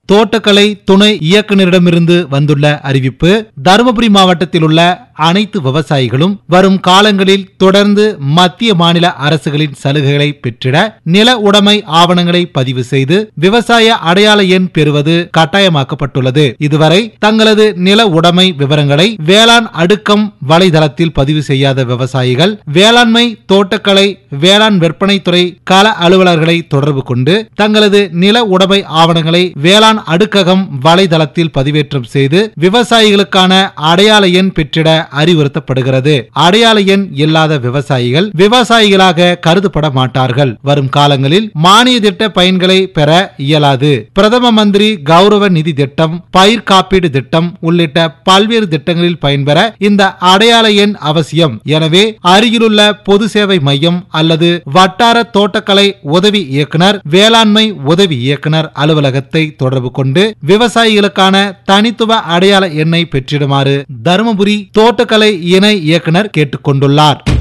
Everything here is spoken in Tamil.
தோட்டக்கலை துணை இயக்குநரிடமிருந்து வந்துள்ள அறிவிப்பு தருமபுரி மாவட்டத்தில் உள்ள அனைத்து விவசாயிகளும் வரும் காலங்களில் தொடர்ந்து மத்திய மாநில அரசுகளின் சலுகைகளை பெற்றிட நில உடைமை ஆவணங்களை பதிவு செய்து விவசாய அடையாள எண் பெறுவது கட்டாயமாக்கப்பட்டுள்ளது இதுவரை தங்களது நில உடைமை விவரங்களை வேளாண் அடுக்கம் வலைதளத்தில் பதிவு செய்யாத விவசாயிகள் வேளாண்மை தோட்டக்கலை வேளாண் விற்பனைத்துறை கள அலுவலர்களை தொடர்பு கொண்டு தங்களது நில உடைமை ஆவணங்களை வேளாண் அடுக்ககம் வலைதளத்தில் பதிவேற்றம் செய்து விவசாயிகளுக்கான அடையாள எண் பெற்றிட அறிவுறுத்தப்படுகிறது அடையாள எண் இல்லாத விவசாயிகள் விவசாயிகளாக கருதப்பட மாட்டார்கள் வரும் காலங்களில் மானிய திட்ட பயன்களை பெற இயலாது பிரதம மந்திரி கௌரவ நிதி திட்டம் பயிர் காப்பீடு திட்டம் உள்ளிட்ட பல்வேறு திட்டங்களில் பயன்பெற இந்த அடையாள எண் அவசியம் எனவே அருகிலுள்ள பொது சேவை மையம் அல்லது வட்டார தோட்டக்கலை உதவி இயக்குனர் வேளாண்மை உதவி இயக்குனர் அலுவலகத்தை தொடர்பு கொண்டு விவசாயிகளுக்கான தனித்துவ அடையாள எண்ணை பெற்றிடுமாறு தருமபுரி தோட்டக்கலை இணை இயக்குனர் கேட்டுக்கொண்டுள்ளார்